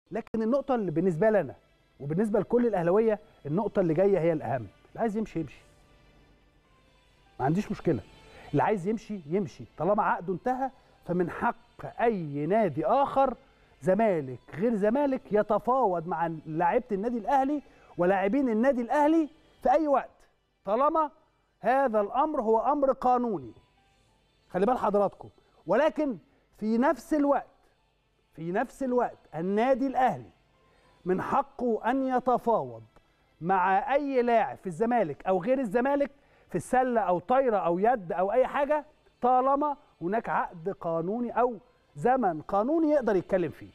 لكن النقطه اللي بالنسبه لنا وبالنسبه لكل الاهلاويه النقطه اللي جايه هي الاهم اللي عايز يمشي يمشي ما عنديش مشكله اللي عايز يمشي يمشي طالما عقده انتهى فمن حق اي نادي اخر زمالك غير زمالك يتفاوض مع لاعيبه النادي الاهلي ولاعبين النادي الاهلي في اي وقت طالما هذا الامر هو امر قانوني خلي بال حضراتكم ولكن في نفس الوقت في نفس الوقت النادي الاهلي من حقه ان يتفاوض مع اي لاعب في الزمالك او غير الزمالك في السله او طايره او يد او اي حاجه طالما هناك عقد قانوني او زمن قانوني يقدر يتكلم فيه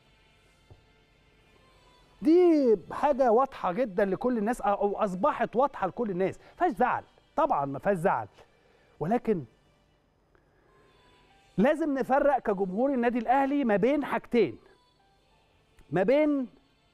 دي حاجه واضحه جدا لكل الناس او اصبحت واضحه لكل الناس ما فيهاش زعل طبعا ما فيهاش زعل ولكن لازم نفرق كجمهور النادي الاهلي ما بين حاجتين ما بين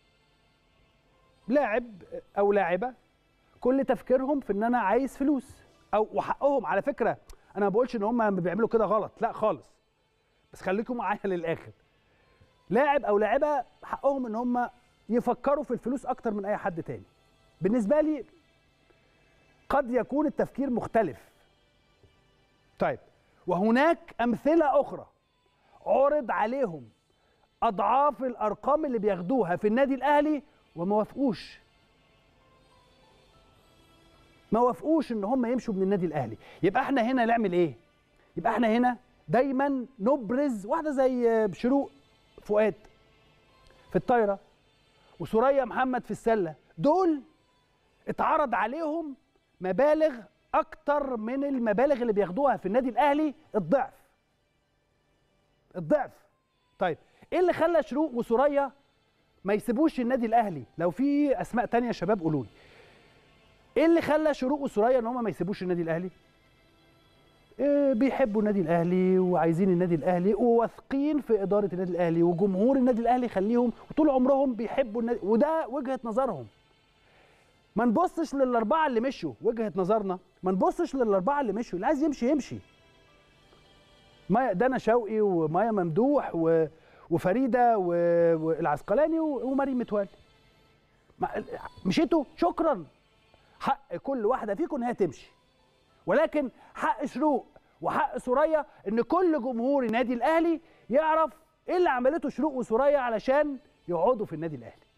لاعب او لاعبه كل تفكيرهم في ان انا عايز فلوس او وحقهم على فكره انا ما بقولش ان هم بيعملوا كده غلط لا خالص بس خليكم معايا للاخر لاعب او لاعبه حقهم ان هم يفكروا في الفلوس اكتر من اي حد تاني بالنسبه لي قد يكون التفكير مختلف طيب وهناك امثله اخرى عرض عليهم اضعاف الارقام اللي بياخدوها في النادي الاهلي وما وافقوش ما وافقوش ان هم يمشوا من النادي الاهلي يبقى احنا هنا نعمل ايه يبقى احنا هنا دايما نبرز واحده زي شروق فؤاد في الطايره وسوريا محمد في السله دول اتعرض عليهم مبالغ اكتر من المبالغ اللي بياخدوها في النادي الاهلي الضعف الضعف طيب ايه اللي خلى شروق وسوريا ما يسيبوش النادي الاهلي لو في اسماء تانية يا شباب قولوا لي ايه اللي خلى شروق وسوريا ان هم ما يسيبوش النادي الاهلي إيه بيحبوا النادي الاهلي وعايزين النادي الاهلي وواثقين في اداره النادي الاهلي وجمهور النادي الاهلي يخليهم وطول عمرهم بيحبوا النادي وده وجهه نظرهم ما نبصش للاربعه اللي مشوا وجهه نظرنا ما نبصش للاربعه اللي مشوا اللي عايز يمشي يمشي مايا دانا شوقي ومايا ممدوح و... وفريده و... والعسقلاني ومريم متولي مشيتوا شكرا حق كل واحده فيكم ان هي تمشي ولكن حق شروق وحق سوريا ان كل جمهور النادي الاهلي يعرف ايه اللي عملته شروق وسوريا علشان يقعدوا في النادي الاهلي